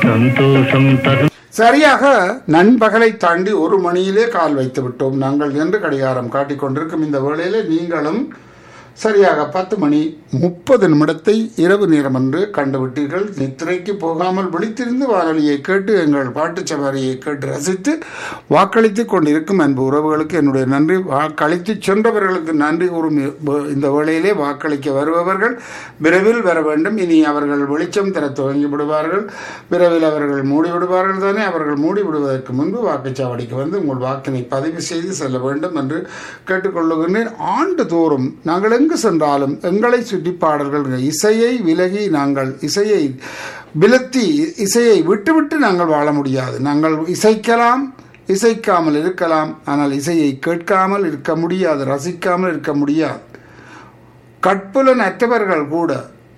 சந்தோஷம் தரும் சரியாக நண்பகலை தாண்டி ஒரு மணியிலே கால் வைத்து விட்டோம் நாங்கள் என்று கடிகாரம் காட்டிக் கொண்டிருக்கும் இந்த வேளையிலே நீங்களும் சரியாக பத்து மணி முப்பது நிமிடத்தை இரவு நேரம் என்று கண்டுவிட்டீர்கள் நித்திரைக்கு போகாமல் விழித்திருந்து வானொலியை கேட்டு எங்கள் பாட்டுச் சவாரியை கேட்டு ரசித்து வாக்களித்து கொண்டிருக்கும் அன்பு உறவுகளுக்கு என்னுடைய நன்றி வாக்களித்து சென்றவர்களுக்கு நன்றி கூறும் இந்த வேளையிலே வாக்களிக்க வருபவர்கள் விரைவில் வர வேண்டும் இனி அவர்கள் வெளிச்சம் தர துவங்கி விடுவார்கள் விரைவில் அவர்கள் மூடிவிடுவார்கள் தானே அவர்கள் மூடி விடுவதற்கு முன்பு வாக்குச்சாவடிக்கு வந்து உங்கள் வாக்கினை பதிவு செய்து செல்ல வேண்டும் என்று கேட்டுக்கொள்ளுகின்றேன் ஆண்டுதோறும் நாங்கள் எங்கு சென்றாலும் எங்களை சுற்றி பாடல்கள் இசையை விலகி நாங்கள் இசையை விலத்தி இசையை விட்டுவிட்டு நாங்கள் வாழ முடியாது நாங்கள் இசைக்கலாம் இசைக்காமல் இருக்கலாம் ஆனால் இசையை கேட்காமல் இருக்க முடியாது ரசிக்காமல் இருக்க முடியாது கட்புலன் அற்றவர்கள் கூட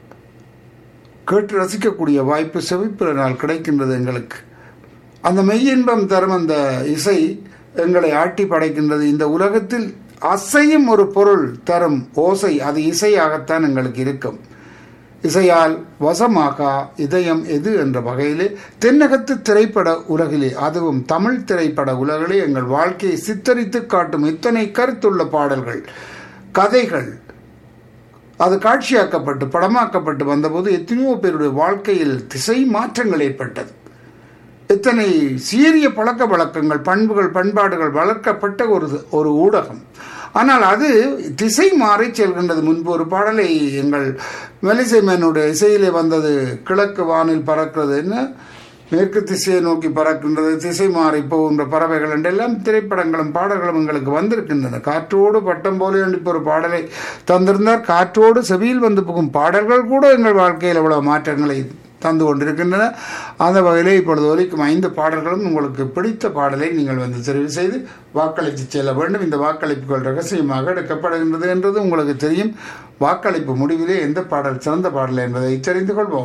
கேட்டு ரசிக்கக்கூடிய வாய்ப்பு செவிப்புலனால் கிடைக்கின்றது எங்களுக்கு அந்த மெய்யின்பம் தரும் அந்த இசை எங்களை ஆட்டி படைக்கின்றது இந்த உலகத்தில் அசையும் ஒரு பொருள் தரும் ஓசை அது இசையாகத்தான் எங்களுக்கு இருக்கும் இசையால் வசமாகா இதயம் எது என்ற வகையிலே தென்னகத்து திரைப்பட உலகிலே அதுவும் தமிழ் திரைப்பட உலகிலே எங்கள் வாழ்க்கையை சித்தரித்து காட்டும் இத்தனை கருத்துள்ள பாடல்கள் கதைகள் அது காட்சியாக்கப்பட்டு படமாக்கப்பட்டு வந்தபோது எத்தனையோ பேருடைய வாழ்க்கையில் திசை மாற்றங்கள் ஏற்பட்டது எத்தனை சீரிய பழக்க வழக்கங்கள் பண்புகள் பண்பாடுகள் வளர்க்கப்பட்ட ஒரு ஒரு ஊடகம் ஆனால் அது திசை மாறி செல்கின்றது முன்பு ஒரு பாடலை எங்கள் மெலிசைமேனுடைய இசையிலே வந்தது கிழக்கு வானில் பறக்கிறது என்ன மேற்கு திசையை நோக்கி பறக்கின்றது திசை மாறி போகின்ற பறவைகள் என்றெல்லாம் திரைப்படங்களும் பாடல்களும் எங்களுக்கு வந்திருக்கின்றன காற்றோடு பட்டம் போல இப்போ ஒரு பாடலை தந்திருந்தார் காற்றோடு செவியில் வந்து போகும் பாடல்கள் கூட எங்கள் வாழ்க்கையில் எவ்வளவு மாற்றங்களை தந்து கொண்டிருக்கின்றன அந்த வகையிலே இப்பொழுது ஒலிக்கும் ஐந்து பாடல்களும் உங்களுக்கு பிடித்த பாடலை நீங்கள் வந்து தெரிவு செய்து வாக்களித்து செல்ல வேண்டும் இந்த வாக்களிப்புகள் ரகசியமாக எடுக்கப்படுகின்றது என்றது உங்களுக்கு தெரியும் வாக்களிப்பு முடிவிலே எந்த பாடல் சிறந்த பாடல் என்பதை தெரிந்து கொள்வோம்